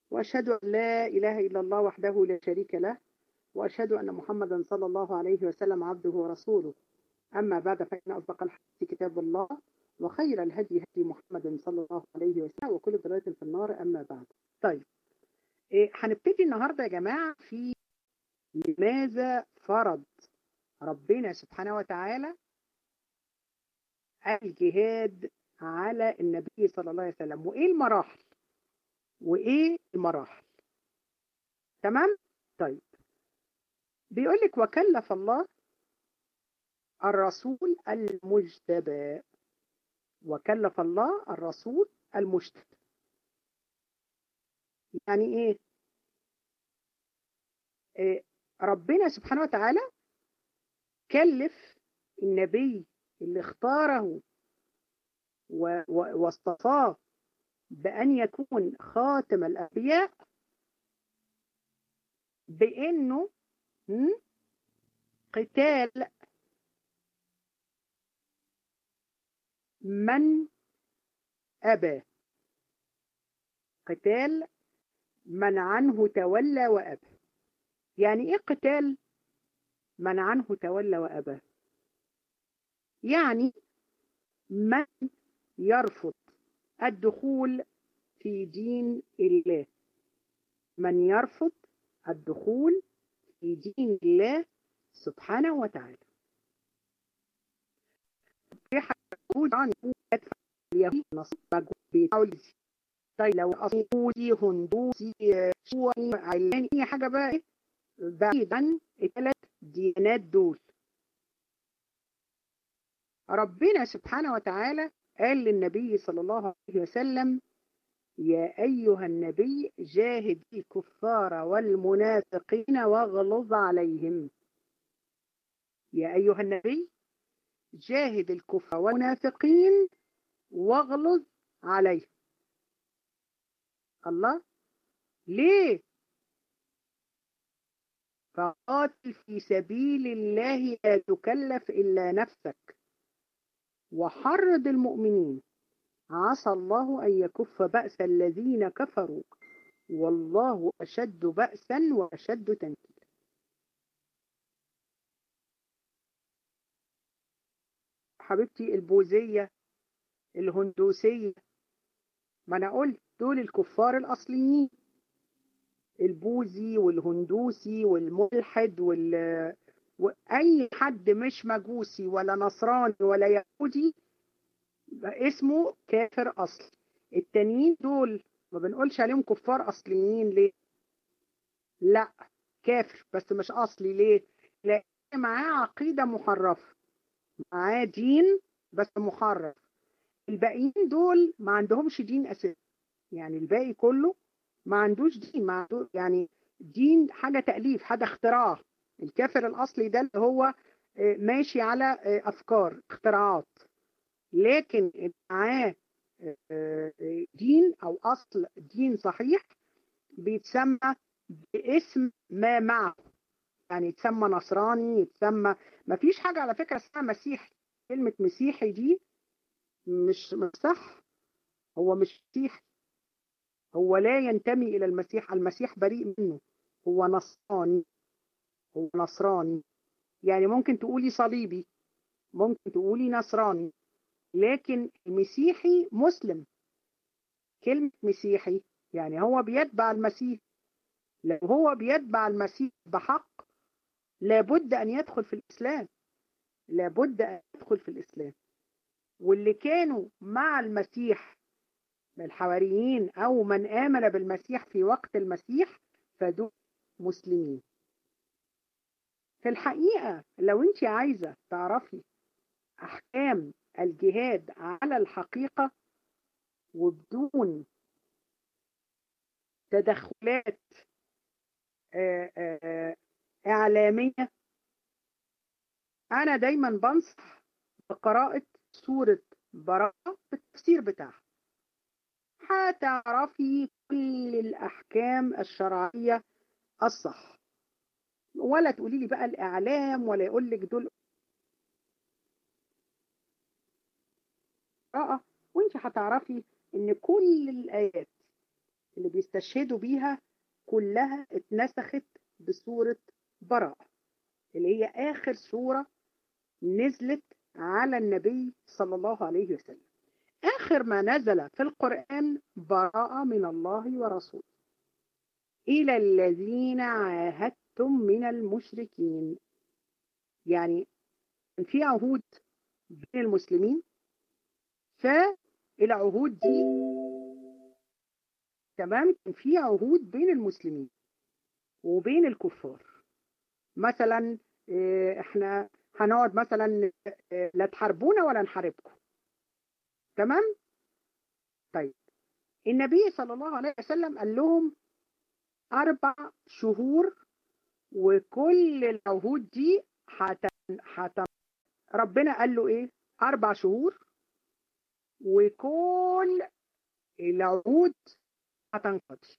وأشهد أن لا إله إلا الله وحده لا شريك له وأشهد أن محمدا صلى الله عليه وسلم عبده ورسوله أما بعد فإن أصدق الحديث كتاب الله وخير الهدي هدي محمد صلى الله عليه وسلم وكل ضلالة في النار أما بعد طيب إيه هنبتدي النهاردة يا جماعة في لماذا فرض ربنا سبحانه وتعالى الجهاد على النبي صلى الله عليه وسلم وإيه المراحل وإيه المراحل تمام طيب بيقول لك وكلف الله الرسول المجتبى وكلف الله الرسول المجتبى يعني ايه, إيه ربنا سبحانه وتعالى كلف النبي اللي اختاره واصطفاه بأن يكون خاتم الأنبياء بأنه قتال من أبى قتال من عنه تولى وأبى يعني إيه قتال من عنه تولى وأبى يعني من يرفض الدخول في دين الله من يرفض الدخول في دين الله سبحانه وتعالى طيب لو أصولي هندوسي شوي علاني أي حاجة بقى إيه بعيدا الثلاث ديانات دول ربنا سبحانه وتعالى قال للنبي صلى الله عليه وسلم يا أيها النبي جاهد الكفار والمنافقين واغلظ عليهم يا أيها النبي جاهد الكفار والمنافقين واغلظ عليهم الله ليه فقاتل في سبيل الله لا تكلف إلا نفسك وحرض المؤمنين عسى الله أن يكف بأس الذين كفروا والله أشد بأسا وأشد تنكيلا حبيبتي البوذية الهندوسية ما أنا قلت دول الكفار الأصليين البوذي والهندوسي والملحد وال واي حد مش مجوسي ولا نصراني ولا يهودي اسمه كافر اصلي التانيين دول ما بنقولش عليهم كفار اصليين ليه لا كافر بس مش اصلي ليه لان معاه عقيده محرفه معاه دين بس محرف الباقيين دول ما عندهمش دين اساسي يعني الباقي كله ما عندوش دين ما عنده يعني دين حاجه تاليف حاجه اختراع الكافر الأصلي ده اللي هو ماشي على أفكار اختراعات لكن معاه دين أو أصل دين صحيح بيتسمى باسم ما معه يعني يتسمى نصراني يتسمى ما فيش حاجة على فكرة اسمها مسيحي كلمة مسيحي دي مش مش صح هو مش مسيحي هو لا ينتمي إلى المسيح المسيح بريء منه هو نصراني هو نصراني يعني ممكن تقولي صليبي ممكن تقولي نصراني لكن المسيحي مسلم كلمة مسيحي يعني هو بيتبع المسيح لو هو بيتبع المسيح بحق لابد أن يدخل في الإسلام لابد أن يدخل في الإسلام واللي كانوا مع المسيح من الحواريين أو من آمن بالمسيح في وقت المسيح فدول مسلمين في الحقيقة لو انت عايزة تعرفي أحكام الجهاد على الحقيقة وبدون تدخلات إعلامية أنا دايما بنصح بقراءة سورة براءة بالتفسير بتاعها هتعرفي كل الأحكام الشرعية الصح ولا تقولي لي بقى الإعلام ولا يقول لك دول قراءة وانت هتعرفي ان كل الآيات اللي بيستشهدوا بيها كلها اتنسخت بسورة براءة اللي هي آخر سورة نزلت على النبي صلى الله عليه وسلم آخر ما نزل في القرآن براءة من الله ورسوله إلى الذين عاهدتم من المشركين يعني في عهود بين المسلمين فالعهود دي تمام كان في عهود بين المسلمين وبين الكفار مثلا احنا هنقعد مثلا لا تحاربونا ولا نحاربكم تمام طيب النبي صلى الله عليه وسلم قال لهم أربع شهور وكل العهود دي حتى حتى ربنا قال له إيه أربع شهور وكل العهود هتنقضي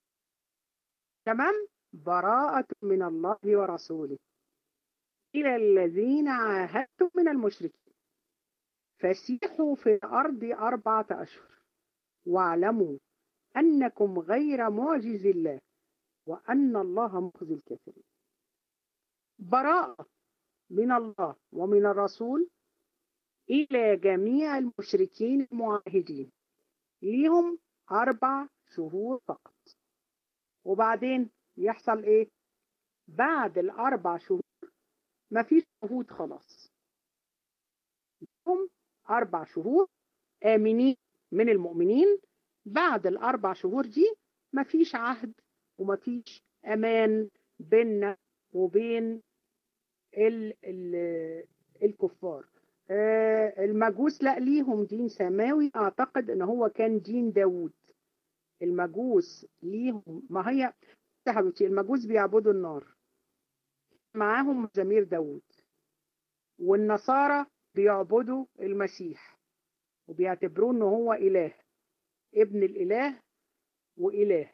تمام براءة من الله ورسوله إلى الذين عاهدتم من المشركين فسيحوا في الأرض أربعة أشهر واعلموا أنكم غير معجز الله وأن الله مخزي الكافرين براءة من الله ومن الرسول إلى جميع المشركين المعاهدين ليهم أربع شهور فقط وبعدين يحصل إيه بعد الأربع شهور مفيش عهود خلاص لهم أربع شهور آمنين من المؤمنين بعد الأربع شهور دي مفيش عهد ومفيش أمان بيننا وبين ال ال الكفار آه المجوس لا ليهم دين سماوي أعتقد أن هو كان دين داوود المجوس ليهم ما هي حبيبتي المجوس بيعبدوا النار معاهم مزامير داوود والنصارى بيعبدوا المسيح وبيعتبروه ان هو اله ابن الاله واله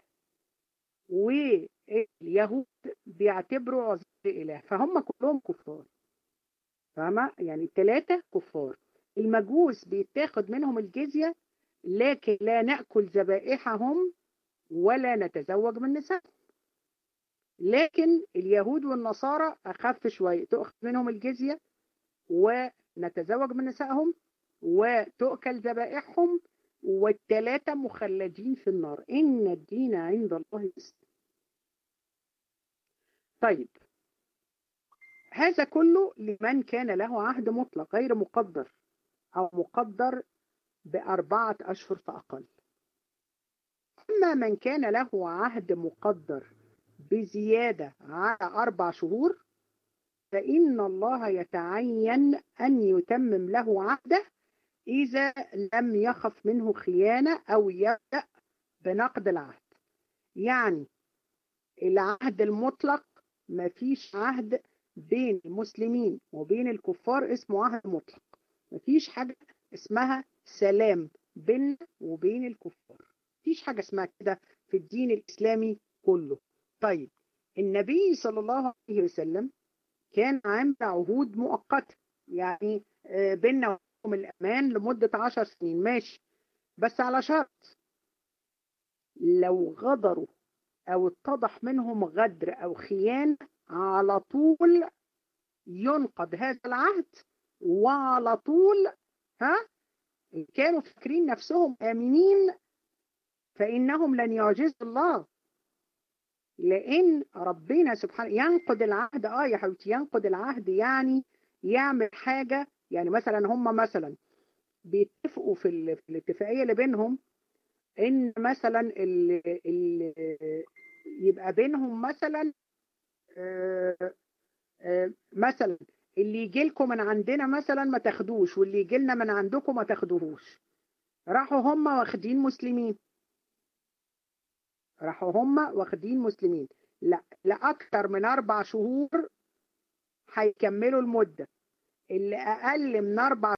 واليهود بيعتبروا عزيز اله فهم كلهم كفار فاهمه يعني الثلاثه كفار المجوس بيتاخد منهم الجزيه لكن لا ناكل ذبائحهم ولا نتزوج من نسائهم لكن اليهود والنصارى اخف شويه تؤخذ منهم الجزيه ونتزوج من نسائهم وتؤكل ذبائحهم والثلاثة مخلدين في النار إن الدين عند الله الإسلام طيب هذا كله لمن كان له عهد مطلق غير مقدر أو مقدر بأربعة أشهر فأقل أما من كان له عهد مقدر بزيادة على أربع شهور فإن الله يتعين أن يتمم له عهده إذا لم يخف منه خيانة أو يبدأ بنقد العهد يعني العهد المطلق ما فيش عهد بين المسلمين وبين الكفار اسمه عهد مطلق ما فيش حاجة اسمها سلام بين وبين الكفار فيش حاجة اسمها كده في الدين الإسلامي كله طيب النبي صلى الله عليه وسلم كان عامل عهود مؤقتة يعني بيننا وبينهم الأمان لمدة عشر سنين ماشي بس على شرط لو غدروا أو اتضح منهم غدر أو خيانة على طول ينقض هذا العهد وعلى طول ها كانوا فاكرين نفسهم آمنين فإنهم لن يعجزوا الله لأن ربنا سبحانه ينقض العهد آه يا حبيبتي ينقض العهد يعني يعمل حاجة يعني مثلا هم مثلا بيتفقوا في, الاتفاقية اللي بينهم إن مثلا ال ال يبقى بينهم مثلا آآ آآ مثلا اللي يجي لكم من عندنا مثلا ما تاخدوش واللي يجي لنا من عندكم ما تاخدوهوش راحوا هم واخدين مسلمين راحوا هم واخدين مسلمين لا لأكثر من أربع شهور هيكملوا المدة اللي أقل من أربع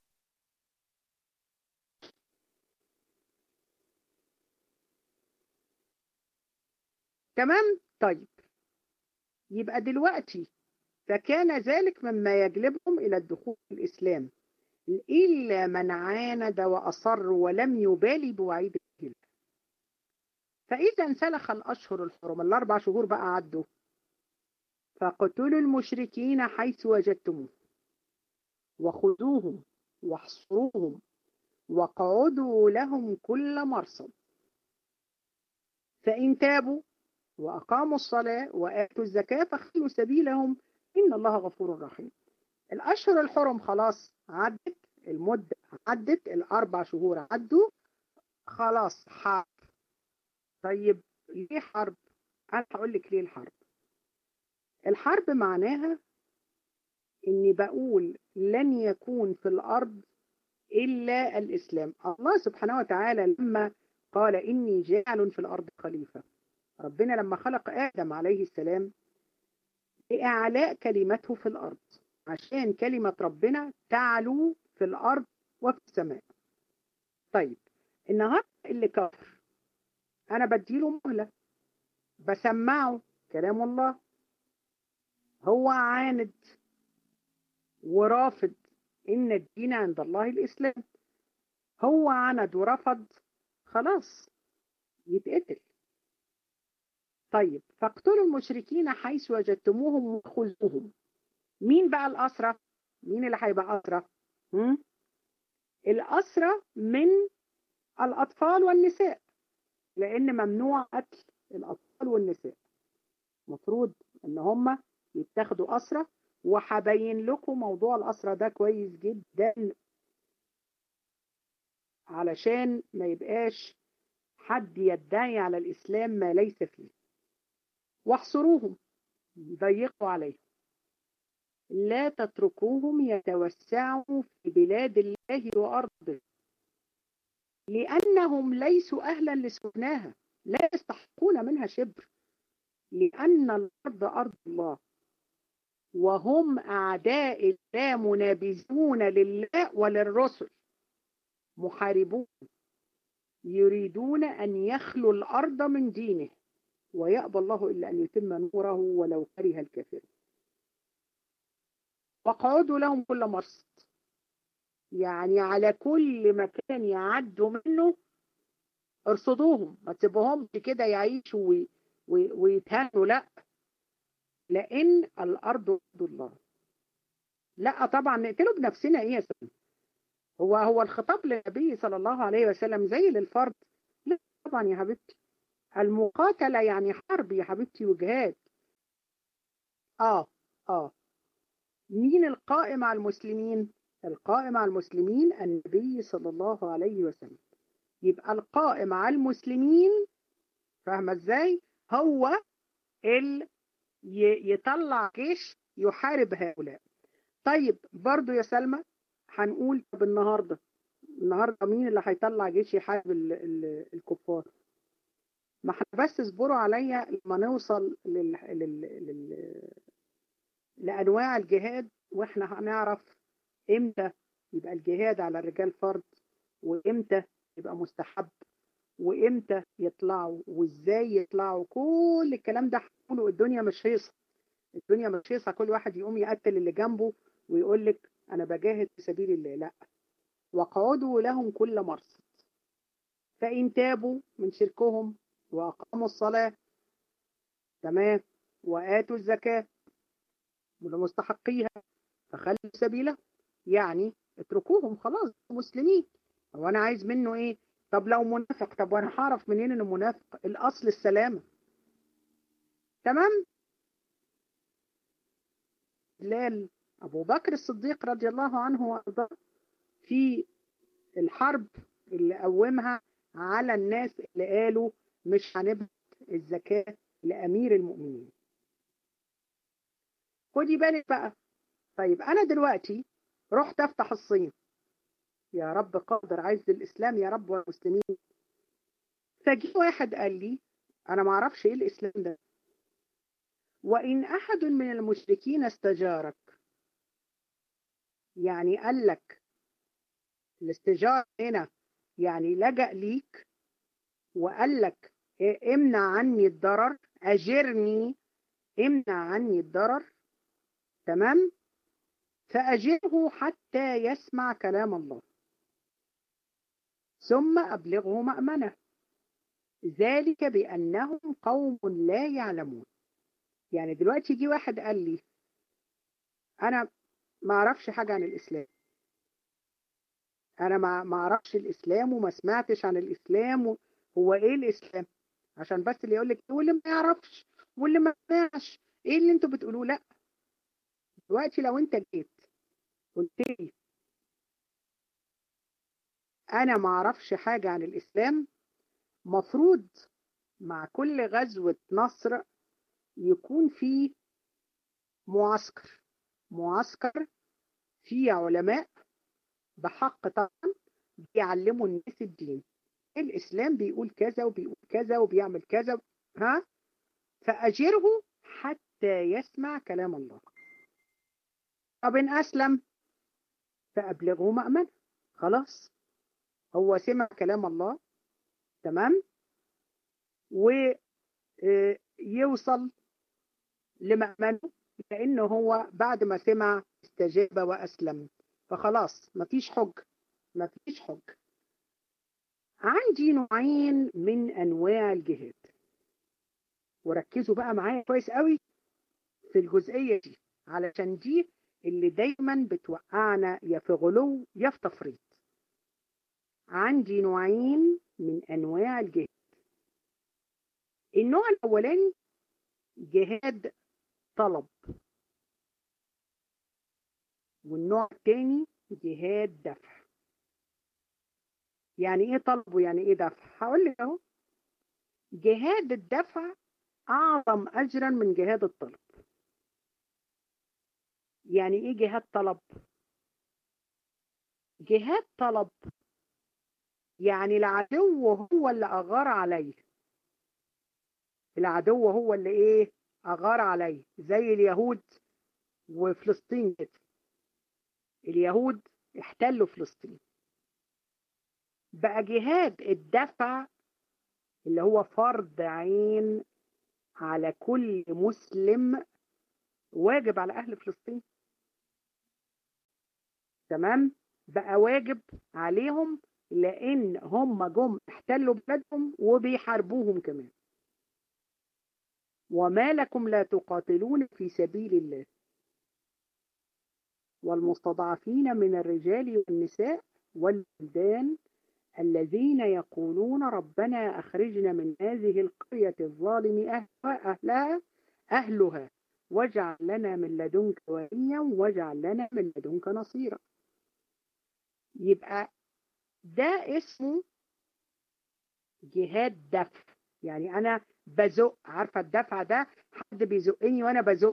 تمام طيب يبقى دلوقتي فكان ذلك مما يجلبهم إلى الدخول في الإسلام إلا من عاند وأصر ولم يبالي بوعيد الله فإذا انسلخ الأشهر الحرم الأربع شهور بقى عدوا فاقتلوا المشركين حيث وجدتموه وخذوهم واحصروهم واقعدوا لهم كل مرصد فإن تابوا وأقاموا الصلاة وآتوا الزكاة فخلوا سبيلهم إن الله غفور رحيم الأشهر الحرم خلاص عدت المدة عدت الأربع شهور عدوا خلاص حرب طيب ليه حرب؟ أنا هقول لك ليه الحرب الحرب معناها إني بقول لن يكون في الأرض إلا الإسلام الله سبحانه وتعالى لما قال إني جاعل في الأرض خليفة ربنا لما خلق آدم عليه السلام لإعلاء كلمته في الأرض عشان كلمة ربنا تعلو في الأرض وفي السماء طيب النهاردة اللي كفر أنا بديله مهلة بسمعه كلام الله هو عاند ورافض إن الدين عند الله الإسلام هو عند ورفض خلاص يتقتل طيب فاقتلوا المشركين حيث وجدتموهم وخذوهم مين بقى الأسرة مين اللي هيبقى أسرة الأسرة من الأطفال والنساء لأن ممنوع قتل الأطفال والنساء مفروض إن هم يتاخدوا أسرة وهبين لكم موضوع الأسرة ده كويس جدا علشان ما يبقاش حد يدعي على الإسلام ما ليس فيه واحصروهم ضيقوا عليهم لا تتركوهم يتوسعوا في بلاد الله وأرضه لأنهم ليسوا أهلا لسكناها لا يستحقون منها شبر لأن الأرض أرض الله وهم أعداء الله منابذون لله وللرسل محاربون يريدون أن يخلوا الأرض من دينه ويأبى الله إلا أن يتم نوره ولو كره الكافر واقعدوا لهم كل مرصد يعني على كل مكان يعدوا منه ارصدوهم ما تسيبوهمش كده يعيشوا ويتهانوا لا لأن الأرض أرض الله لا طبعا نقتله بنفسنا إيه يا سلام هو هو الخطاب للنبي صلى الله عليه وسلم زي للفرد لا طبعا يا حبيبتي المقاتلة يعني حرب يا حبيبتي وجهاد اه اه مين القائم على المسلمين القائم على المسلمين النبي صلى الله عليه وسلم يبقى القائم على المسلمين فاهمة ازاي هو اللي يطلع جيش يحارب هؤلاء طيب برضو يا سلمى هنقول طب النهارده النهارده مين اللي هيطلع جيش يحارب ال ال الكفار ما احنا بس اصبروا عليا لما نوصل لل... لل... لل... لانواع الجهاد واحنا هنعرف امتى يبقى الجهاد على الرجال فرض وامتى يبقى مستحب وامتى يطلعوا وازاي يطلعوا كل الكلام ده هنقوله الدنيا مش هيصه الدنيا مش هيصه كل واحد يقوم يقتل اللي جنبه ويقول لك انا بجاهد في سبيل الله لا وقعدوا لهم كل مرصد فإن تابوا من شركهم وأقاموا الصلاة تمام وآتوا الزكاة لمستحقيها فخلوا سبيله يعني اتركوهم خلاص مسلمين هو أنا عايز منه إيه طب لو منافق طب وأنا هعرف منين إنه منافق الأصل السلامة تمام بلال أبو بكر الصديق رضي الله عنه وأرضاه في الحرب اللي قومها على الناس اللي قالوا مش هنبعت الزكاة لأمير المؤمنين خدي بالك بقى طيب أنا دلوقتي رحت أفتح الصين يا رب قادر عايز الإسلام يا رب والمسلمين فجي واحد قال لي أنا ما أعرفش إيه الإسلام ده وإن أحد من المشركين استجارك يعني قال لك الاستجارة هنا يعني لجأ ليك وقال لك امنع عني الضرر أجرني امنع عني الضرر تمام فأجره حتى يسمع كلام الله ثم أبلغه مأمنه ذلك بأنهم قوم لا يعلمون يعني دلوقتي جه واحد قال لي أنا ما أعرفش حاجة عن الإسلام أنا ما ما أعرفش الإسلام وما سمعتش عن الإسلام و... هو إيه الإسلام عشان بس اللي يقول لك واللي ما يعرفش واللي ما سمعش إيه اللي أنتوا بتقولوه لا دلوقتي لو أنت جيت قلت لي أنا ما أعرفش حاجة عن الإسلام مفروض مع كل غزوة نصر يكون في معسكر معسكر فيه علماء بحق طبعا بيعلموا الناس الدين الإسلام بيقول كذا وبيقول كذا وبيعمل كذا ها فأجره حتى يسمع كلام الله طب إن أسلم فأبلغه مأمن خلاص هو سمع كلام الله تمام ويوصل لمأمنه لأنه هو بعد ما سمع استجاب وأسلم فخلاص مفيش حج مفيش حج عندي نوعين من أنواع الجهاد وركزوا بقى معايا كويس قوي في الجزئية دي علشان دي اللي دايما بتوقعنا يا في غلو يا في تفريط عندي نوعين من أنواع الجهاد النوع الأولاني جهاد طلب والنوع الثاني جهاد دفع يعني ايه طلب ويعني ايه دفع هقول لك اهو جهاد الدفع اعظم اجرا من جهاد الطلب يعني ايه جهاد طلب جهاد طلب يعني العدو هو اللي اغار عليه العدو هو اللي ايه اغار عليه زي اليهود وفلسطين كده اليهود احتلوا فلسطين بقى جهاد الدفع اللي هو فرض عين على كل مسلم واجب على اهل فلسطين تمام بقى واجب عليهم لان هم جم احتلوا بلادهم وبيحاربوهم كمان وما لكم لا تقاتلون في سبيل الله والمستضعفين من الرجال والنساء والبلدان الذين يقولون ربنا أخرجنا من هذه القرية الظالم أهلها, أهلها, أهلها واجعل لنا من لدنك وليا واجعل لنا من لدنك نصيرا يبقى ده اسمه جهاد دفع يعني أنا بزق عارفة الدفع ده حد بيزقني وأنا بزق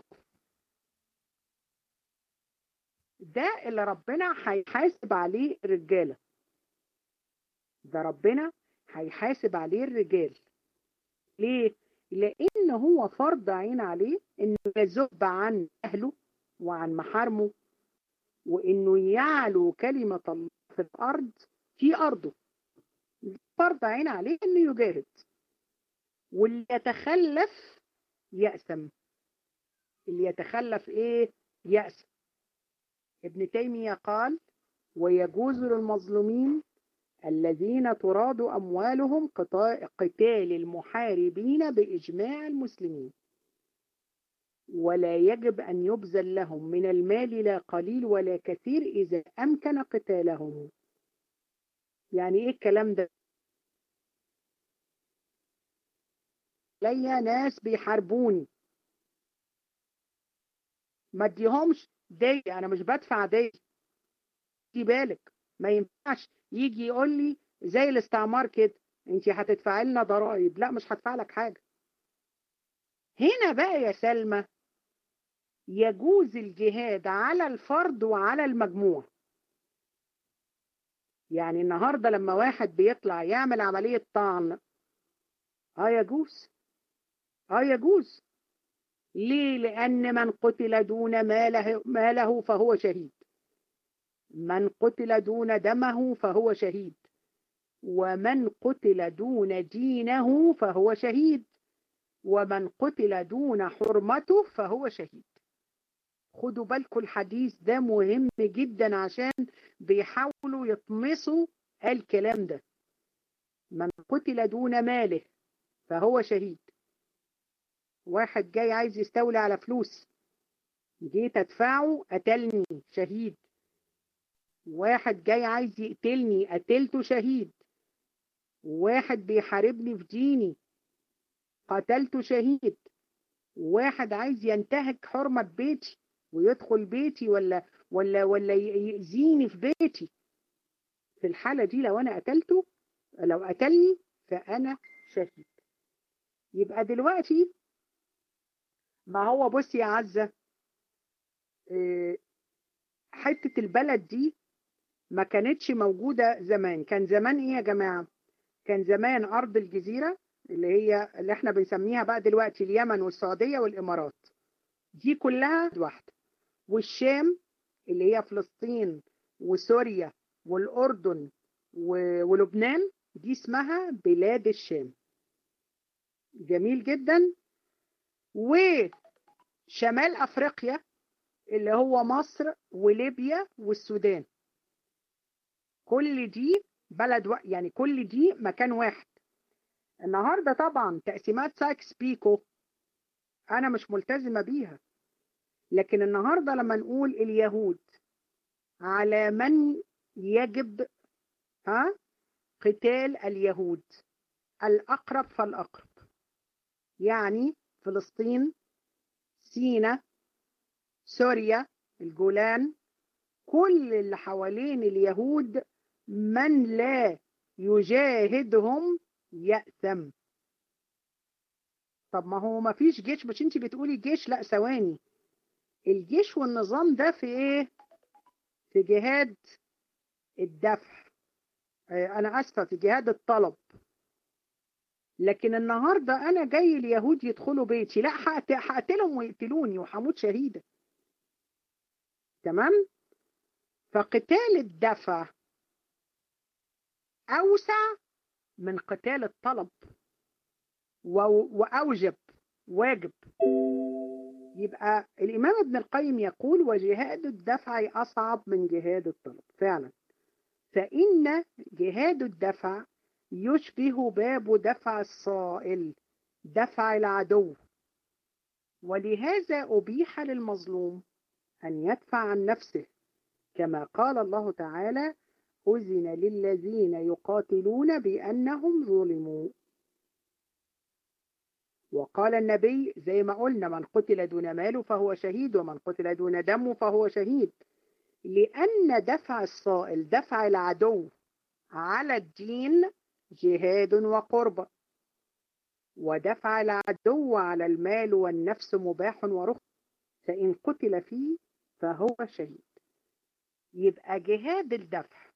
ده اللي ربنا هيحاسب عليه الرجاله ده ربنا هيحاسب عليه الرجال ليه لان هو فرض عين عليه انه يذب عن اهله وعن محارمه وانه يعلو كلمه الله في الارض في ارضه فرض عين عليه انه يجاهد واللي يتخلف يأسم اللي يتخلف ايه يأسم ابن تيمية قال ويجوز للمظلومين الذين تراد أموالهم قتال المحاربين بإجماع المسلمين ولا يجب أن يبذل لهم من المال لا قليل ولا كثير إذا أمكن قتالهم يعني إيه الكلام ده ليا ناس بيحاربوني ما اديهمش دي انا مش بدفع دي خدي بالك ما ينفعش يجي يقول لي زي الاستعمار كده انت هتدفعي لنا ضرائب لا مش هدفع لك حاجه هنا بقى يا سلمى يجوز الجهاد على الفرد وعلى المجموع يعني النهارده لما واحد بيطلع يعمل عمليه طعن اه يجوز اه يجوز ليه لأن من قتل دون ماله, ماله فهو شهيد من قتل دون دمه فهو شهيد ومن قتل دون دينه فهو شهيد ومن قتل دون حرمته فهو شهيد خدوا بالكم الحديث ده مهم جدا عشان بيحاولوا يطمسوا الكلام ده من قتل دون ماله فهو شهيد واحد جاي عايز يستولي على فلوسي جيت ادفعه قتلني شهيد واحد جاي عايز يقتلني قتلته شهيد واحد بيحاربني في ديني قتلته شهيد واحد عايز ينتهك حرمة بيتي ويدخل بيتي ولا ولا ولا يأذيني في بيتي في الحالة دي لو أنا قتلته لو قتلني فأنا شهيد يبقى دلوقتي ما هو بص يا عزة حتة البلد دي ما كانتش موجودة زمان كان زمان ايه يا جماعة كان زمان أرض الجزيرة اللي هي اللي احنا بنسميها بقى دلوقتي اليمن والسعودية والإمارات دي كلها واحدة والشام اللي هي فلسطين وسوريا والأردن ولبنان دي اسمها بلاد الشام جميل جدا وشمال أفريقيا اللي هو مصر وليبيا والسودان كل دي بلد و... يعني كل دي مكان واحد النهارده طبعا تقسيمات سايكس بيكو انا مش ملتزمه بيها لكن النهارده لما نقول اليهود على من يجب ها قتال اليهود الاقرب فالاقرب يعني فلسطين سينا سوريا الجولان كل اللي حوالين اليهود من لا يجاهدهم يأثم طب ما هو ما فيش جيش مش انت بتقولي جيش لا ثواني الجيش والنظام ده في ايه في جهاد الدفع انا اسفه في جهاد الطلب لكن النهارده انا جاي اليهود يدخلوا بيتي لا هقتلهم ويقتلوني وهموت شهيده تمام فقتال الدفع اوسع من قتال الطلب واوجب واجب يبقى الامام ابن القيم يقول وجهاد الدفع اصعب من جهاد الطلب فعلا فان جهاد الدفع يشبه باب دفع الصائل دفع العدو ولهذا أبيح للمظلوم أن يدفع عن نفسه كما قال الله تعالى أذن للذين يقاتلون بأنهم ظلموا وقال النبي زي ما قلنا من قتل دون ماله فهو شهيد ومن قتل دون دمه فهو شهيد لأن دفع الصائل دفع العدو على الدين جهاد وقربة ودفع العدو على المال والنفس مباح ورخص فإن قتل فيه فهو شهيد يبقى جهاد الدفع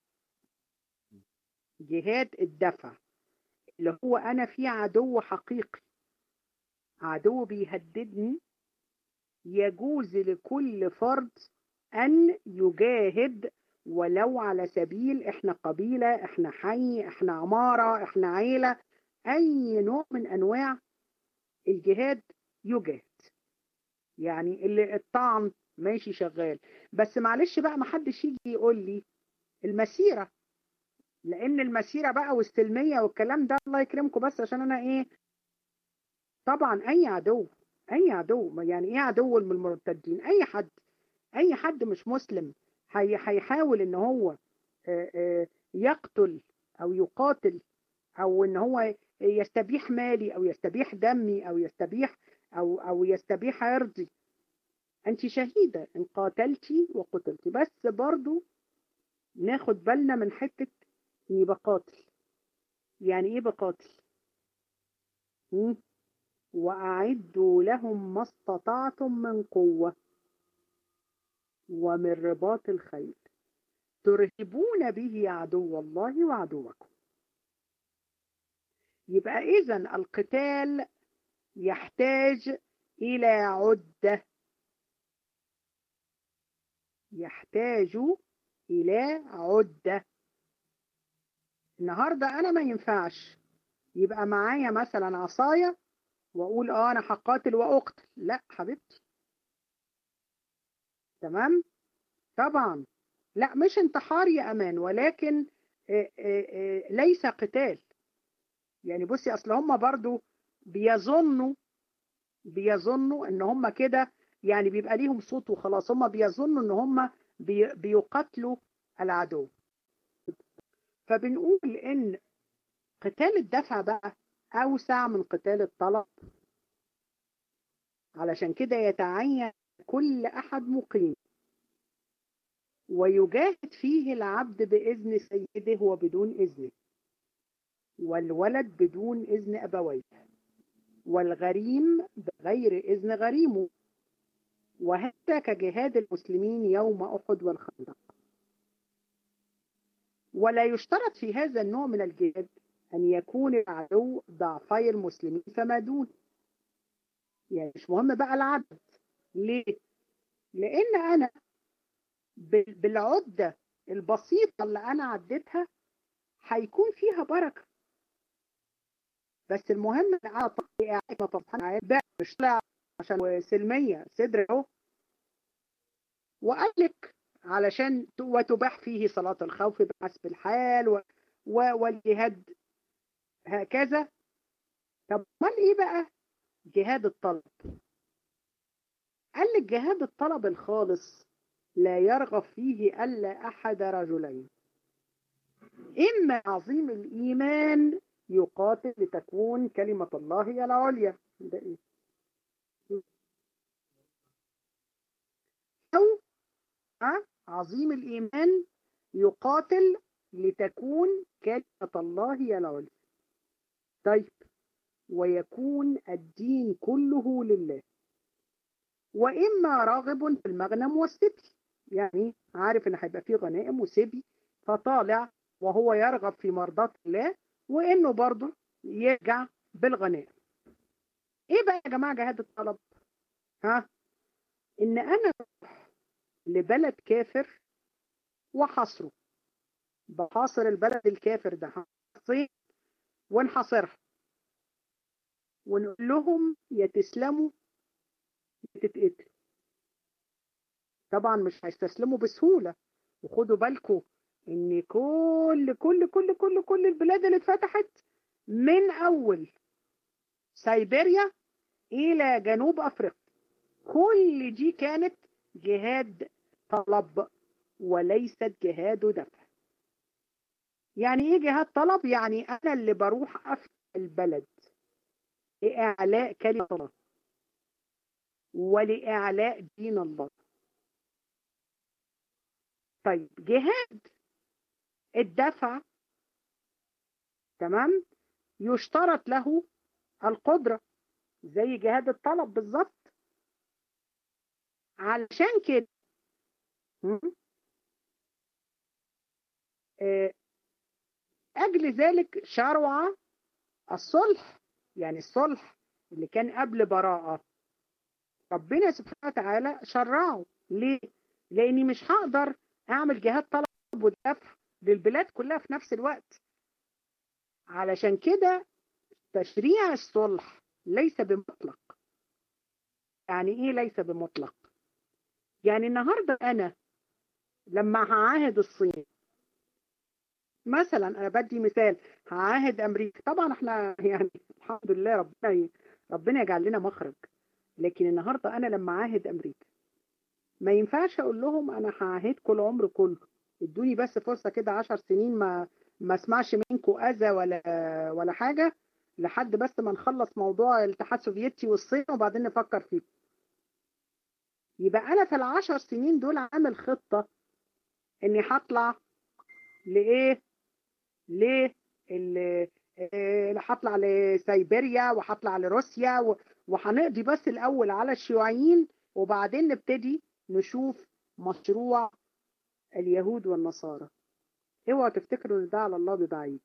جهاد الدفع اللي هو أنا في عدو حقيقي عدو بيهددني يجوز لكل فرد أن يجاهد ولو على سبيل احنا قبيلة احنا حي احنا عمارة احنا عيلة اي نوع من انواع الجهاد يجاهد يعني اللي الطعن ماشي شغال بس معلش بقى ما حدش يجي يقول لي المسيرة لان المسيرة بقى والسلمية والكلام ده الله يكرمكم بس عشان انا ايه طبعا اي عدو اي عدو يعني ايه عدو من المرتدين اي حد اي حد مش مسلم هيحاول ان هو يقتل او يقاتل او ان هو يستبيح مالي او يستبيح دمي او يستبيح او او يستبيح عرضي انت شهيدة ان قاتلتي وقتلتي بس برضو ناخد بالنا من حتة اني بقاتل يعني ايه بقاتل واعدوا لهم ما استطعتم من قوه ومن رباط الخيل ترهبون به عدو الله وعدوكم يبقى إذا القتال يحتاج إلى عدة يحتاج إلى عدة النهاردة أنا ما ينفعش يبقى معايا مثلا عصاية وأقول آه أنا هقاتل وأقتل لا حبيبتي تمام طبعا لا مش انتحار يا امان ولكن ليس قتال يعني بصي اصل هم برضو بيظنوا بيظنوا ان هم كده يعني بيبقى ليهم صوت وخلاص هم بيظنوا ان هم بي بيقاتلوا العدو فبنقول ان قتال الدفع بقى اوسع من قتال الطلب علشان كده يتعين كل احد مقيم ويجاهد فيه العبد باذن سيده وبدون اذنه والولد بدون اذن ابويه والغريم بغير اذن غريمه وهذا كجهاد المسلمين يوم احد والخندق ولا يشترط في هذا النوع من الجهاد أن يكون العدو ضعفي المسلمين فما دون يعني مش مهم بقى العدد ليه؟ لأن أنا بالعدة البسيطة اللي أنا عديتها هيكون فيها بركة بس المهم ان انا طبعا مش طلع عشان سلمية صدر اهو وقال لك علشان وتباح فيه صلاة الخوف بحسب الحال و... و... والجهاد هكذا طب امال ايه بقى جهاد الطلب قال لك جهاد الطلب الخالص لا يرغب فيه الا احد رجلين اما عظيم الايمان يقاتل لتكون كلمه الله هي العليا ده ايه او أه؟ عظيم الايمان يقاتل لتكون كلمه الله هي العليا طيب ويكون الدين كله لله وإما راغب في المغنم والسبي يعني عارف إن هيبقى فيه غنائم وسبي فطالع وهو يرغب في مرضاة الله وإنه برضه يرجع بالغنائم إيه بقى يا جماعة جهاد الطلب ها إن أنا لبلد كافر وحصره بحاصر البلد الكافر ده حصين ونحاصرها ونقول لهم يا تسلموا يا تتقتلوا طبعا مش هيستسلموا بسهولة وخدوا بالكم ان كل كل كل كل كل البلاد اللي اتفتحت من اول سيبيريا الى جنوب افريقيا كل دي كانت جهاد طلب وليست جهاد دفع يعني ايه جهاد طلب يعني انا اللي بروح افتح البلد لإعلاء كلمة الله ولإعلاء دين الله طيب جهاد الدفع تمام يشترط له القدرة زي جهاد الطلب بالظبط علشان كده أجل ذلك شرع الصلح يعني الصلح اللي كان قبل براءة ربنا سبحانه وتعالى شرعه ليه؟ لأني مش هقدر أعمل جهاد طلب ودفع للبلاد كلها في نفس الوقت علشان كده تشريع الصلح ليس بمطلق يعني ايه ليس بمطلق يعني النهاردة انا لما هعاهد الصين مثلا انا بدي مثال هعاهد امريكا طبعا احنا يعني الحمد لله ربنا ربنا يجعل لنا مخرج لكن النهارده انا لما اعاهد امريكا ما ينفعش اقول لهم انا هعاهدكم العمر كله ادوني بس فرصه كده 10 سنين ما ما اسمعش منكم اذى ولا ولا حاجه لحد بس ما نخلص موضوع الاتحاد السوفيتي والصين وبعدين نفكر فيه يبقى انا في العشر سنين دول عامل خطه اني هطلع لايه ليه اللي هطلع لسيبيريا وهطلع لروسيا وهنقضي بس الاول على الشيوعيين وبعدين نبتدي نشوف مشروع اليهود والنصارى اوعوا تفتكروا ان ده على الله ببعيد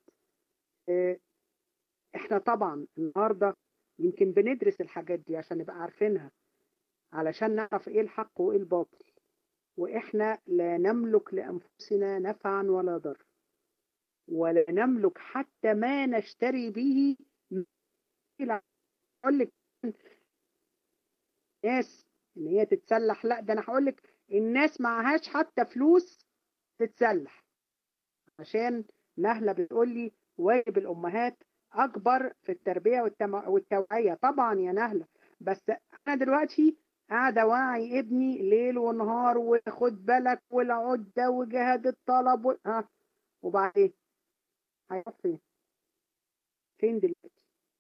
احنا طبعا النهارده يمكن بندرس الحاجات دي عشان نبقى عارفينها علشان نعرف ايه الحق وايه الباطل واحنا لا نملك لانفسنا نفعا ولا ضر ولا نملك حتى ما نشتري به اقول لك ناس ان هي تتسلح لا ده انا هقول لك الناس معهاش حتى فلوس تتسلح عشان نهله بتقول لي واجب الامهات اكبر في التربيه والتوعيه طبعا يا نهله بس انا دلوقتي قاعده واعي ابني ليل ونهار وخد بالك والعده وجهاد الطلب و... ها وبعدين هيروح فين؟ فين دلوقتي؟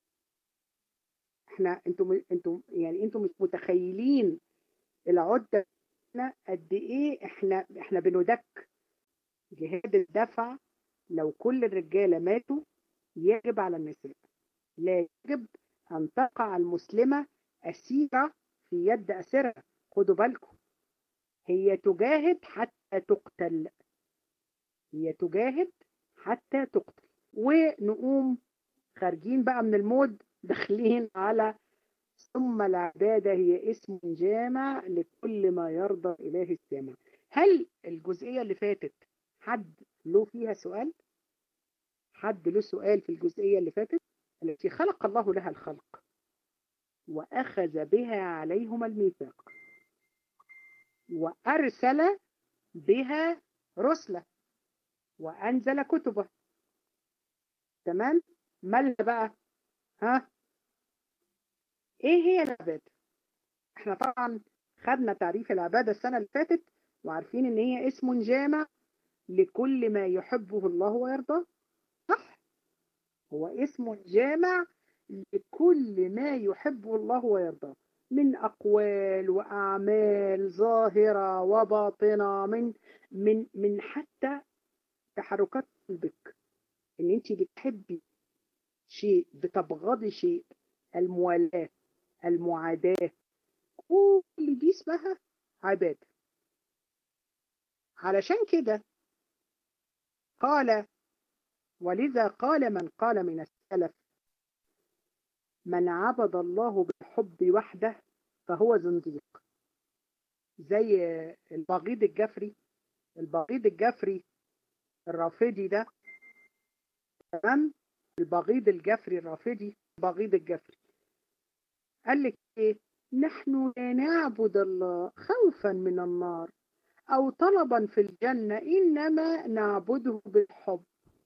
احنا انتوا انتوا يعني انتوا مش متخيلين العده قد ايه احنا احنا بندك جهاد الدفع لو كل الرجاله ماتوا يجب على النساء لا يجب ان تقع المسلمه اسيره في يد اسرها خدوا بالكم هي تجاهد حتى تقتل هي تجاهد حتى تقتل ونقوم خارجين بقى من المود داخلين على ثم العبادة هي اسم جامع لكل ما يرضى إله السامع هل الجزئية اللي فاتت حد له فيها سؤال حد له سؤال في الجزئية اللي فاتت التي خلق الله لها الخلق وأخذ بها عليهم الميثاق وأرسل بها رسله وأنزل كتبه تمام ما بقى ها ايه هي العبادة احنا طبعا خدنا تعريف العبادة السنة اللي فاتت وعارفين ان هي اسم جامع لكل ما يحبه الله ويرضاه صح هو اسم جامع لكل ما يحبه الله ويرضاه من أقوال وأعمال ظاهرة وباطنة من من من حتى تحركات قلبك ان انت بتحبي شيء بتبغضي شيء الموالاة المعاداة كل دي اسمها عبادة علشان كده قال ولذا قال من قال من السلف من عبد الله بالحب وحده فهو زنديق زي البغيض الجفري البغيض الجفري الرافضي ده تمام البغيض الجفري الرافضي بغيض الجفري قال لك ايه نحن لا نعبد الله خوفا من النار او طلبا في الجنة انما نعبده بالحب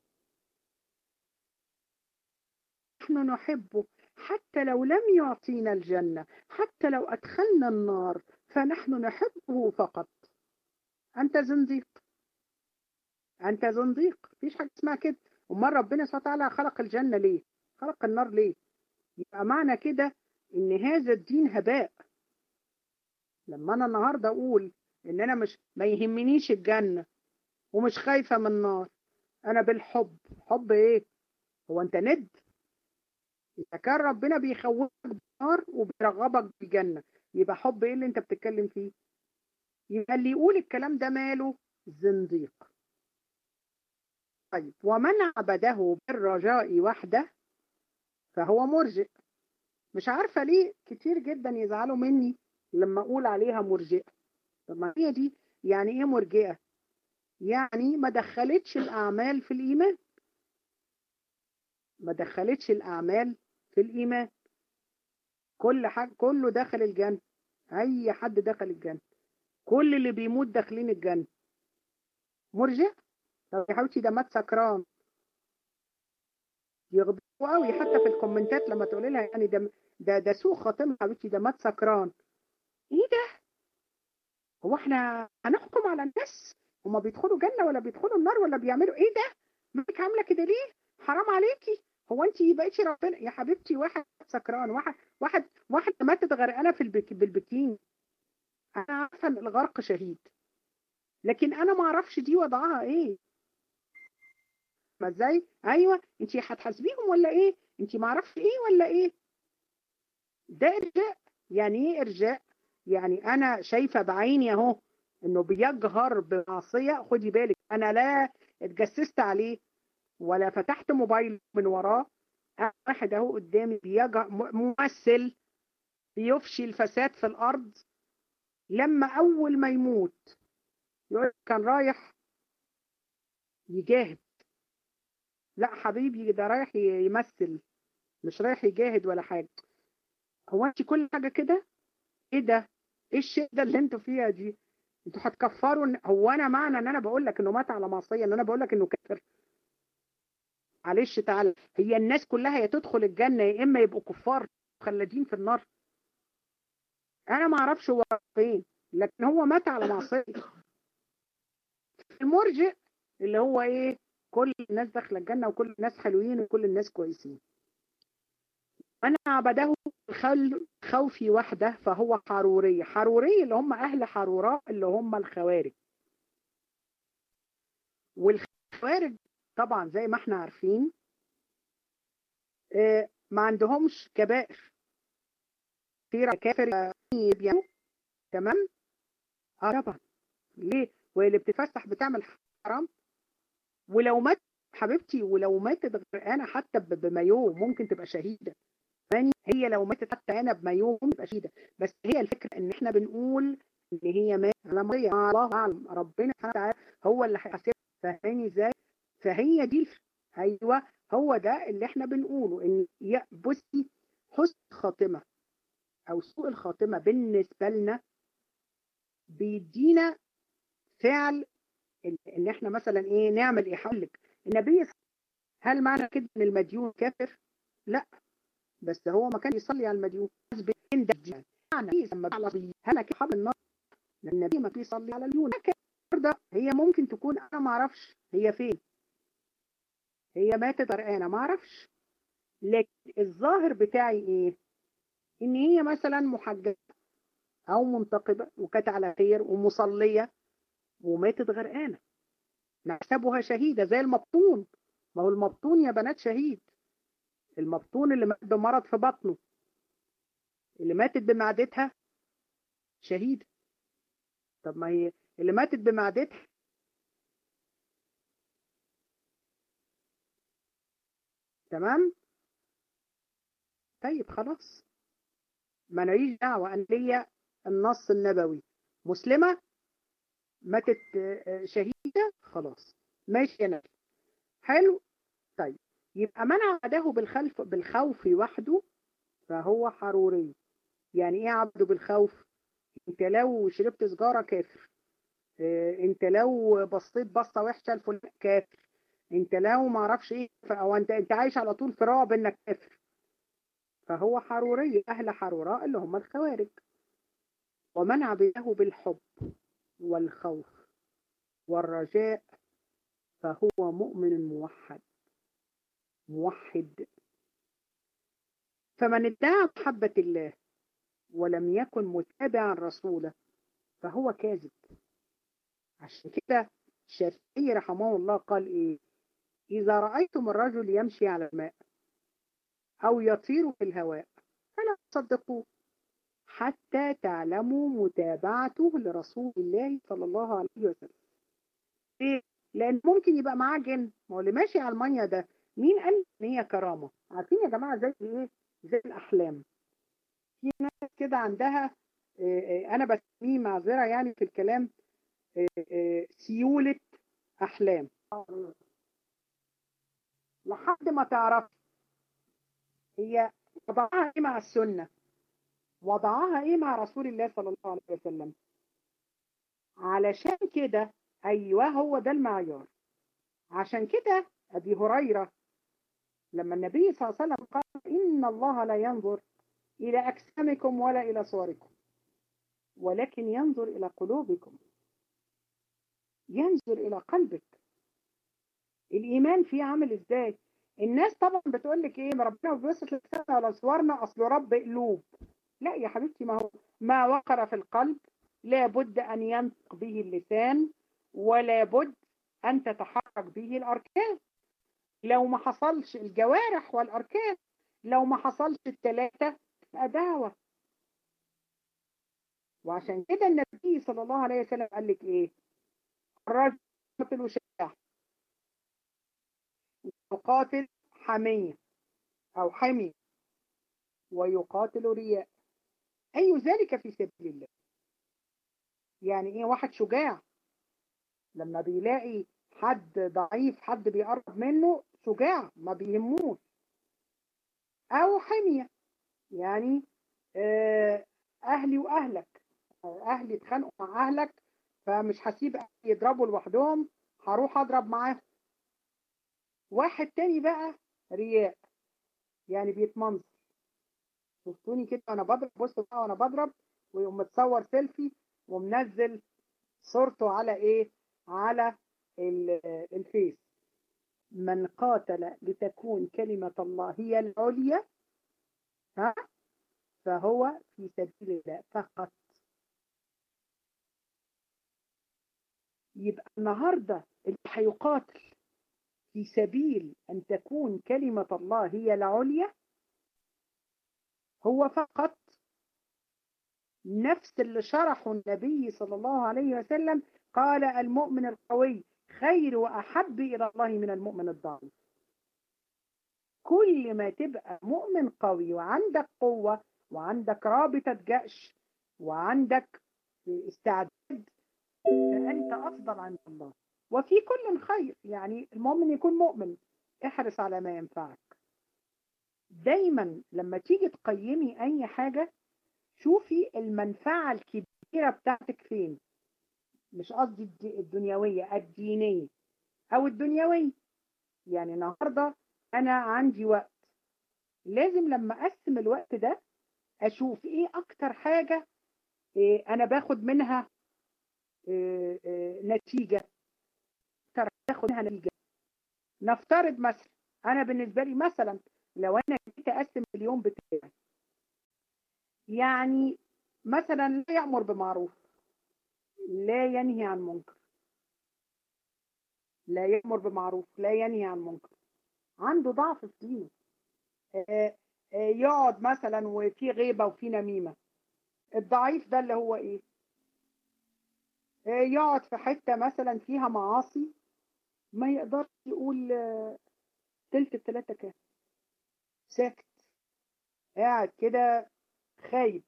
نحن نحبه حتى لو لم يعطينا الجنة حتى لو أدخلنا النار فنحن نحبه فقط أنت زنديق أنت زنديق مفيش حاجة اسمها كده أمال ربنا سبحانه وتعالى خلق الجنة ليه خلق النار ليه يبقى معنى كده إن هذا الدين هباء لما أنا النهاردة أقول إن أنا مش ما يهمنيش الجنة ومش خايفة من النار أنا بالحب حب إيه هو أنت ند إذا كان ربنا بيخوفك بالنار وبيرغبك بالجنة يبقى حب إيه اللي أنت بتتكلم فيه يبقى اللي يقول الكلام ده ماله زنديق طيب ومن عبده بالرجاء وحده فهو مرجئ مش عارفة ليه كتير جدا يزعلوا مني لما أقول عليها مرجئة طب ما هي دي يعني إيه مرجئة يعني ما دخلتش الأعمال في الإيمان ما دخلتش الأعمال في الإيمان كل حاجة كله دخل الجنة أي حد دخل الجنة كل اللي بيموت داخلين الجنة مرجئ طب يا حبيبتي ده مات سكران يغضبوا قوي حتى في الكومنتات لما تقولي لها يعني ده ده ده سوء خاتمه حبيبتي ده مات سكران ايه ده هو احنا هنحكم على الناس هما بيدخلوا جنه ولا بيدخلوا النار ولا بيعملوا ايه ده مالك عامله كده ليه حرام عليكي هو انت بقيتي ربنا يا حبيبتي واحد سكران واحد واحد واحد ماتت غرقانه في البك... بالبكين انا عارفه ان الغرق شهيد لكن انا ما اعرفش دي وضعها ايه ما ازاي ايوه انت هتحاسبيهم ولا ايه انت ما اعرفش ايه ولا ايه ده ارجاء يعني ايه ارجاء يعني انا شايفه بعيني اهو انه بيجهر بمعصيه خدي بالك انا لا اتجسست عليه ولا فتحت موبايل من وراه واحد اهو قدامي بيجهر ممثل بيفشي الفساد في الارض لما اول ما يموت يقول كان رايح يجاهد لا حبيبي ده رايح يمثل مش رايح يجاهد ولا حاجه هو انت كل حاجه كده ايه ده ايه الشيء ده اللي انتوا فيها دي انتوا هتكفروا هو انا معنى ان انا بقول لك انه مات على معصيه ان انا بقول لك انه كافر معلش تعالى هي الناس كلها يا تدخل الجنة يا إما يبقوا كفار مخلدين في النار أنا ما أعرفش هو فين لكن هو مات على معصية المرجئ اللي هو إيه كل الناس داخلة الجنة وكل الناس حلوين وكل الناس كويسين من عبده خوفي وحده فهو حروري حروري اللي هم أهل حروراء اللي هم الخوارج والخوارج طبعا زي ما احنا عارفين ما عندهمش كبائر كثير كافر يعني تمام اه طبعا ليه واللي بتتفسح بتعمل حرام ولو مات حبيبتي ولو ماتت غرقانه حتى بمايوه ممكن تبقى شهيده يعني هي لو ماتت حتى انا بمايوه ممكن تبقى شهيده بس هي الفكره ان احنا بنقول ان هي ماتت على مرية الله اعلم ربنا سبحانه وتعالى هو اللي هيحاسبها فاهماني ازاي فهي دي ايوه هو ده اللي احنا بنقوله ان بصي حسن الخاتمه او سوء الخاتمه بالنسبه لنا بيدينا فعل ان احنا مثلا ايه نعمل ايه هقول لك النبي هل معنى كده ان المديون كافر؟ لا بس هو ما كان يصلي على المديون معنى لما هل كده حب النار النبي ما بيصلي على المديون هي ممكن تكون انا ما اعرفش هي فين هي ماتت غرقانه ما اعرفش لكن الظاهر بتاعي ايه ان هي مثلا محجبه او منتقبه وكانت على خير ومصليه وماتت غرقانه نحسبها شهيده زي المبطون ما هو المبطون يا بنات شهيد المبطون اللي مات بمرض في بطنه اللي ماتت بمعدتها شهيده طب ما هي اللي ماتت بمعدتها تمام طيب خلاص ما نعيش دعوة أن ليا النص النبوي مسلمة ماتت شهيدة خلاص ماشي أنا حلو طيب يبقى من عبده بالخلف بالخوف وحده فهو حروري يعني ايه عبده بالخوف انت لو شربت سجارة كافر انت لو بصيت بصة وحشة لفلان كافر انت لو ما اعرفش ايه او انت انت عايش على طول في رعب انك كافر فهو حروري اهل حروراء اللي هم الخوارج ومن عبده بالحب والخوف والرجاء فهو مؤمن موحد موحد فمن ادعى محبة الله ولم يكن متابعا رسوله فهو كاذب عشان كده الشافعي رحمه الله قال ايه إذا رأيتم الرجل يمشي على الماء أو يطير في الهواء فلا تصدقوه حتى تعلموا متابعته لرسول الله صلى الله عليه وسلم ليه؟ لأن ممكن يبقى معاه جن ما هو اللي ماشي على المية ده مين قال إن هي كرامة عارفين يا جماعة زي إيه زي الأحلام في ناس كده عندها أنا بسميه معذرة يعني في الكلام سيولة أحلام لحد ما تعرف هي وضعها ايه مع السنة وضعها ايه مع رسول الله صلى الله عليه وسلم علشان كده ايوه هو ده المعيار عشان كده ابي هريرة لما النبي صلى الله عليه وسلم قال ان الله لا ينظر الى اجسامكم ولا الى صوركم ولكن ينظر الى قلوبكم ينظر الى قلبك الايمان فيه عامل ازاي الناس طبعا بتقول لك ايه ما ربنا بيوصف لساننا ولا صورنا اصل رب قلوب لا يا حبيبتي ما هو ما وقر في القلب لابد ان ينطق به اللسان ولا بد ان تتحرك به الاركان لو ما حصلش الجوارح والاركان لو ما حصلش الثلاثه تبقى دعوه وعشان كده النبي صلى الله عليه وسلم قال لك ايه الرجل يقتل شجاع يقاتل حمية أو حمية ويقاتل رياء أي ذلك في سبيل الله يعني إيه واحد شجاع لما بيلاقي حد ضعيف حد بيقرب منه شجاع ما بيهموش أو حمية يعني أهلي وأهلك أهلي اتخانقوا مع أهلك فمش هسيب يضربوا لوحدهم هروح أضرب معاهم واحد تاني بقى رياء يعني بيتمنظر شفتوني كده وانا بضرب بصوا بقى وانا بضرب ويقوم متصور سيلفي ومنزل صورته على ايه على الفيس من قاتل لتكون كلمة الله هي العليا ها فهو في سبيل الله فقط يبقى النهاردة اللي هيقاتل في سبيل أن تكون كلمة الله هي العليا هو فقط نفس اللي شرحه النبي صلى الله عليه وسلم قال المؤمن القوي خير وأحب إلى الله من المؤمن الضعيف كل ما تبقى مؤمن قوي وعندك قوة وعندك رابطة جأش وعندك استعداد فأنت أفضل عند الله وفي كل خير يعني المؤمن يكون مؤمن احرص على ما ينفعك دايما لما تيجي تقيمي أي حاجة شوفي المنفعة الكبيرة بتاعتك فين مش قصدي الدنيوية الدينية أو الدنيوية يعني النهاردة أنا عندي وقت لازم لما أقسم الوقت ده أشوف إيه أكتر حاجة إيه أنا باخد منها إيه إيه نتيجة أكتر باخد منها نتيجة نفترض مثلا أنا بالنسبة لي مثلا لو أنا جيت أقسم اليوم بتاعي يعني مثلا لا يأمر بمعروف لا ينهي عن منكر لا يأمر بمعروف لا ينهي عن منكر عنده ضعف في دينه يقعد مثلا وفي غيبة وفي نميمة الضعيف ده اللي هو ايه يقعد في حتة مثلا فيها معاصي ما يقدرش يقول تلت التلاتة كام ساكت قاعد كده خايب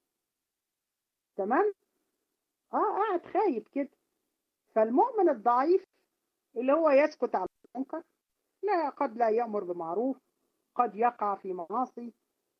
تمام اه قاعد خايب كده فالمؤمن الضعيف اللي هو يسكت على المنكر لا قد لا يأمر بمعروف قد يقع في معاصي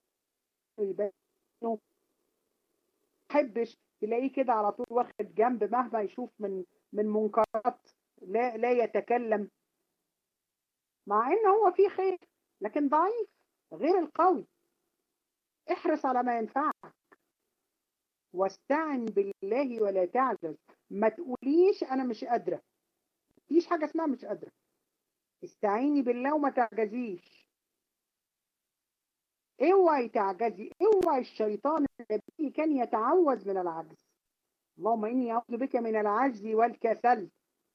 ما يحبش تلاقيه كده على طول واخد جنب مهما يشوف من من منكرات لا لا يتكلم مع ان هو فيه خير لكن ضعيف غير القوي احرص على ما ينفعك واستعن بالله ولا تعجز ما تقوليش انا مش قادره مفيش حاجه اسمها مش قادره استعيني بالله وما تعجزيش اوعي تعجزي اوعي الشيطان الذي كان يتعوذ من العجز اللهم اني اعوذ بك من العجز والكسل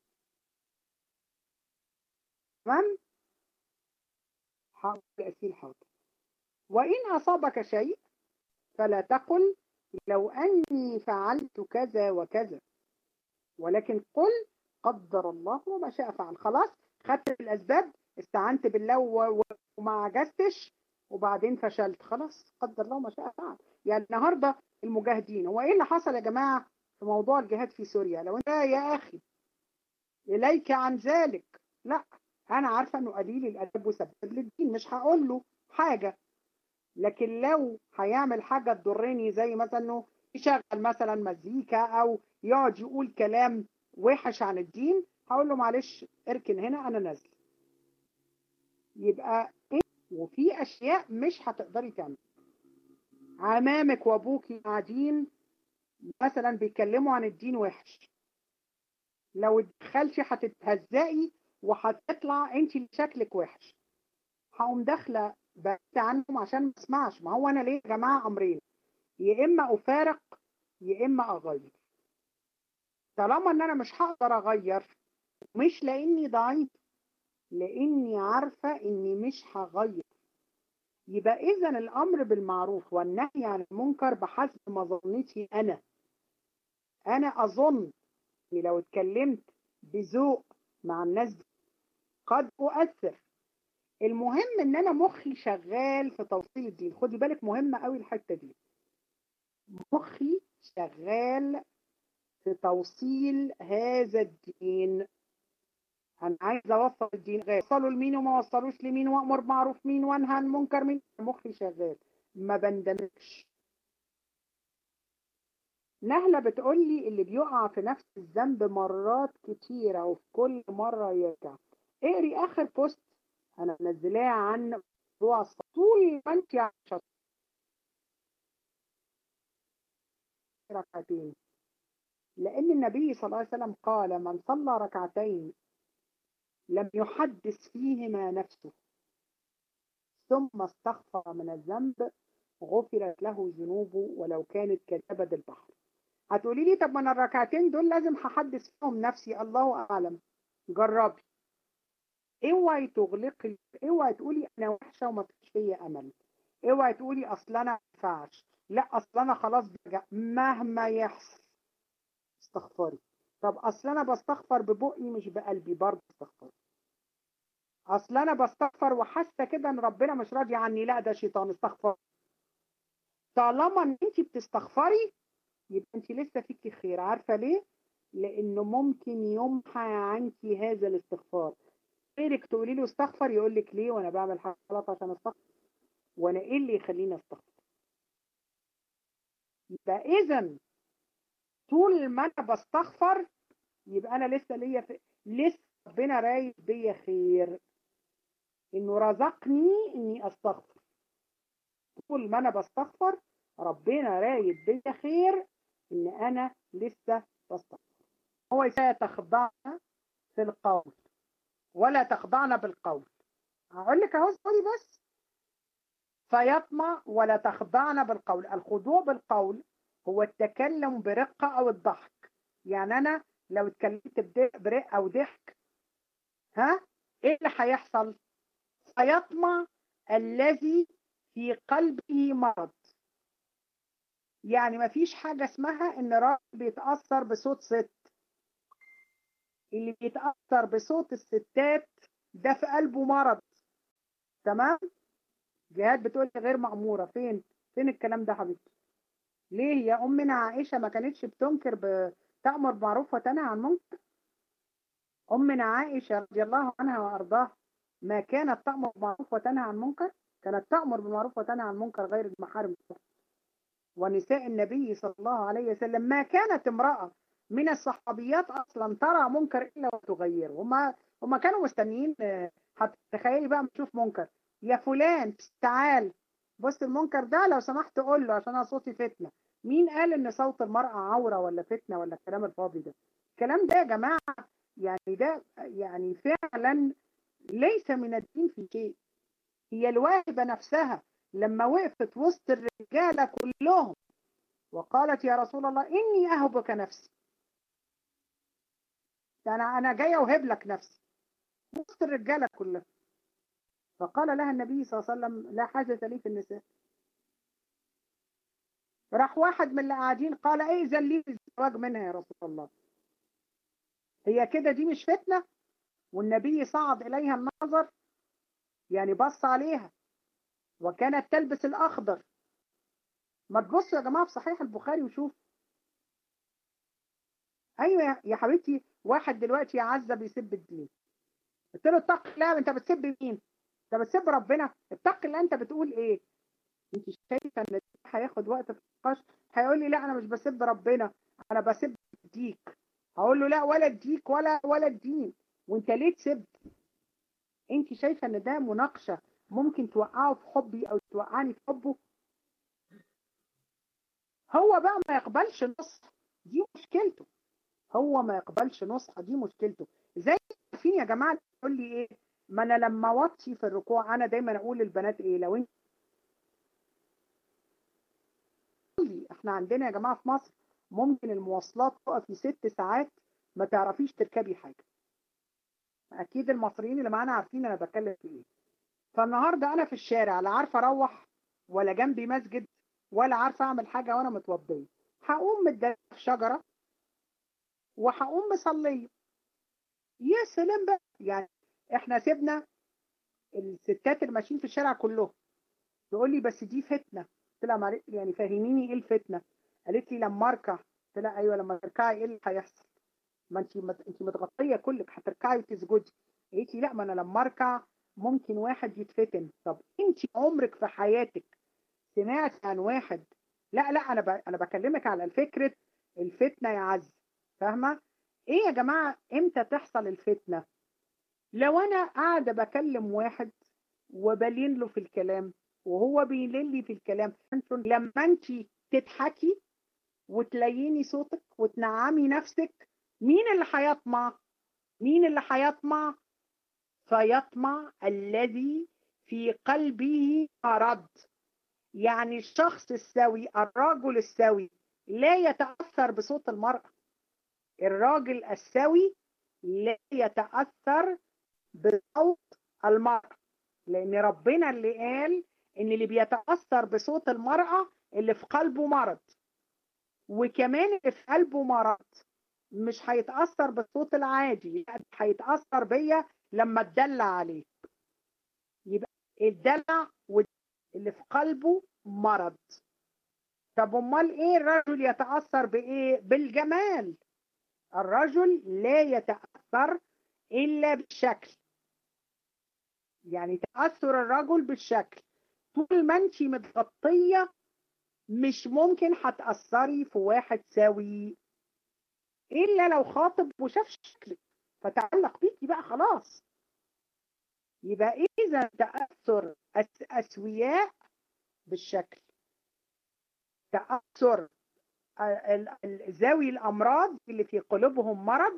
تمام حاضر اسيل حاضر وان اصابك شيء فلا تقل لو اني فعلت كذا وكذا ولكن قل قدر الله وما شاء فعل خلاص خدت الاسباب استعنت بالله وما عجزتش وبعدين فشلت خلاص قدر الله ما شاء فعل يعني النهارده المجاهدين هو ايه اللي حصل يا جماعه في موضوع الجهاد في سوريا لو انت يا اخي اليك عن ذلك لا انا عارفه انه قليل الادب وسبب للدين مش هقول له حاجه لكن لو هيعمل حاجه تضرني زي مثلا انه يشغل مثلا مزيكا او يقعد يقول كلام وحش عن الدين هقول له معلش اركن هنا انا نازل يبقى ايه وفي اشياء مش هتقدري تعملي عمامك وابوكي قاعدين مثلا بيتكلموا عن الدين وحش لو اتدخلتي هتتهزقي وهتطلع انت شكلك وحش هقوم داخله بعيد عنهم عشان ما اسمعش ما هو انا ليه يا جماعه امرين يا اما افارق يا اما اغير طالما ان انا مش هقدر اغير مش لاني ضعيف لاني عارفه اني مش هغير يبقى اذا الامر بالمعروف والنهي عن المنكر بحسب مظنتي انا انا اظن اني لو اتكلمت بذوق مع الناس دي قد اؤثر المهم ان انا مخي شغال في توصيل الدين خدي بالك مهمه قوي الحته دي مخي شغال في توصيل هذا الدين انا عايز اوصل الدين غير وصلوا لمين وما وصلوش لمين وامر معروف مين وانهى عن منكر مين مخي شغال ما بندمجش نهله بتقول لي اللي بيقع في نفس الذنب مرات كتيره وفي كل مره يرجع اقري اخر بوست انا منزلاه عن موضوع طول ما انت عشان ركعتين لان النبي صلى الله عليه وسلم قال من صلى ركعتين لم يحدث فيهما نفسه ثم استغفر من الذنب غفرت له ذنوبه ولو كانت كزبد البحر هتقولي لي طب ما انا الركعتين دول لازم هحدث فيهم نفسي الله اعلم جربي اوعي تغلقي اوعي تقولي انا وحشه وما فيش فيا امل اوعي تقولي اصل انا ما ينفعش لا اصل انا خلاص برجع مهما يحصل استغفري طب اصل انا بستغفر ببقي مش بقلبي برضه استغفري اصل انا بستغفر وحاسه كده ان ربنا مش راضي عني لا ده شيطان استغفر طالما ان انت بتستغفري يبقى انت لسه فيكي خير عارفه ليه لانه ممكن يمحى عنك هذا الاستغفار غيرك تقولي له استغفر يقول لك ليه وانا بعمل حاجه غلط عشان استغفر وانا ايه اللي يخليني استغفر يبقى اذا طول ما انا بستغفر يبقى انا لسه ليا في... لسه ربنا رايد بيا خير انه رزقني اني استغفر طول ما انا بستغفر ربنا رايد بيا خير ان انا لسه بستغفر هو لا تخضعنا في القول ولا تخضعنا بالقول هقول لك اهو بس فيطمع ولا تخضعنا بالقول الخضوع بالقول هو التكلم برقة أو الضحك يعني أنا لو اتكلمت برقة أو ضحك ها إيه اللي هيحصل فيطمع الذي في قلبه مرض يعني مفيش حاجة اسمها إن راجل بيتأثر بصوت ست اللي بيتأثر بصوت الستات ده في قلبه مرض تمام جهاد بتقول لي غير مأمورة فين فين الكلام ده حبيبتي ليه يا أمنا عائشة ما كانتش بتنكر بتأمر بمعروف وتنهى عن منكر أمنا عائشة رضي الله عنها وأرضاها ما كانت تأمر بمعروف وتنهى عن منكر كانت تأمر بالمعروف وتنهى عن منكر غير المحارم ونساء النبي صلى الله عليه وسلم ما كانت امرأة من الصحابيات أصلا ترى منكر إلا وتغيره وما هما كانوا مستنيين هتخيلي بقى تشوف منكر يا فلان تعال بص المنكر ده لو سمحت قول له عشان انا صوتي فتنه مين قال ان صوت المرأة عورة ولا فتنة ولا الكلام الفاضي ده الكلام ده يا جماعة يعني ده يعني فعلا ليس من الدين في شيء هي الواهبة نفسها لما وقفت وسط الرجالة كلهم وقالت يا رسول الله إني أهبك نفسي أنا أنا جاية أوهب لك نفسي وسط الرجالة كلها فقال لها النبي صلى الله عليه وسلم لا حاجة لي في النساء راح واحد من اللي قاعدين قال اذن لي الزواج منها يا رسول الله هي كده دي مش فتنة والنبي صعد إليها النظر يعني بص عليها وكانت تلبس الأخضر ما تبصوا يا جماعة في صحيح البخاري وشوف أيوة يا حبيبتي واحد دلوقتي يا عزة بيسب الدين قلت له اتق الله انت بتسب مين انت بتسب ربنا اتق الله انت بتقول ايه انت شايفه ان هياخد وقت في النقاش هيقول لي لا انا مش بسب ربنا انا بسب الديك هقول له لا ولا الديك ولا ولا الدين وانت ليه تسب انت شايفه ان ده مناقشه ممكن توقعه في حبي او توقعني في حبه هو بقى ما يقبلش نصح دي مشكلته هو ما يقبلش نصح دي مشكلته زي عارفين يا جماعه تقول لي ايه ما انا لما وطي في الركوع انا دايما اقول للبنات ايه لو انت احنا عندنا يا جماعه في مصر ممكن المواصلات تقفي ست ساعات ما تعرفيش تركبي حاجه اكيد المصريين اللي معانا عارفين انا بتكلم في ايه فالنهارده انا في الشارع لا عارفه اروح ولا جنبي مسجد ولا عارفه اعمل حاجه وانا متوضيه هقوم متدلع في شجره وهقوم مصليه يا سلام بقى يعني احنا سيبنا الستات اللي ماشيين في الشارع كلهم تقول لي بس دي فتنه قلت لها يعني فهميني ايه الفتنه قالت لي لما اركع قلت لها ايوه لما تركعي ايه اللي هيحصل ما انت انت متغطيه كلك هتركعي وتسجدي قالت لي لا ما انا لما اركع ممكن واحد يتفتن طب انت عمرك في حياتك سمعت عن واحد لا لا انا ب... انا بكلمك على الفكره الفتنه يا عز فاهمه ايه يا جماعه امتى تحصل الفتنه لو انا قاعده بكلم واحد وبلين له في الكلام وهو بيلين لي في الكلام لما انت تضحكي وتليني صوتك وتنعمي نفسك مين اللي هيطمع مين اللي هيطمع فيطمع الذي في قلبه مرض يعني الشخص السوي الرجل السوي لا يتأثر بصوت المرأة الراجل السوي لا يتأثر بصوت المرأة لأن ربنا اللي قال إن اللي بيتأثر بصوت المرأة اللي في قلبه مرض وكمان اللي في قلبه مرض مش هيتأثر بالصوت العادي هيتأثر بيا لما اتدلع عليه يبقى الدلع اللي في قلبه مرض طب امال ايه الرجل يتأثر بايه بالجمال الرجل لا يتأثر الا بالشكل يعني تأثر الرجل بالشكل طول ما انت متغطية مش ممكن هتأثري في واحد سوي إلا لو خاطب وشاف شكلك فتعلق بيكي بقى خلاص يبقى إذا تأثر أسوياء بالشكل تأثر ذوي الأمراض اللي في قلوبهم مرض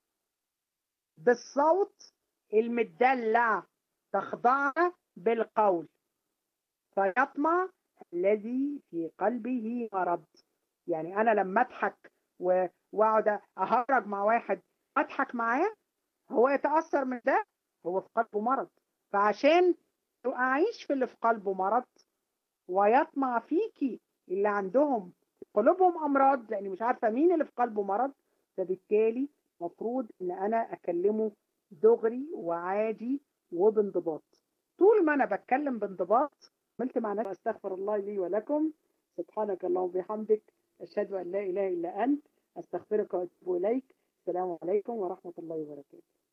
بالصوت المدلع تخضع بالقول فيطمع الذي في قلبه مرض يعني أنا لما أضحك واقعد أهرج مع واحد أضحك معاه هو يتأثر من ده هو في قلبه مرض فعشان أعيش في اللي في قلبه مرض ويطمع فيكي اللي عندهم قلوبهم أمراض لأني مش عارفة مين اللي في قلبه مرض فبالتالي مفروض إن أنا أكلمه دغري وعادي وبانضباط طول ما أنا بتكلم بانضباط عملت مع نفسي أستغفر الله لي ولكم سبحانك اللهم وبحمدك أشهد أن لا إله إلا أنت أستغفرك وأتوب إليك السلام عليكم ورحمة الله وبركاته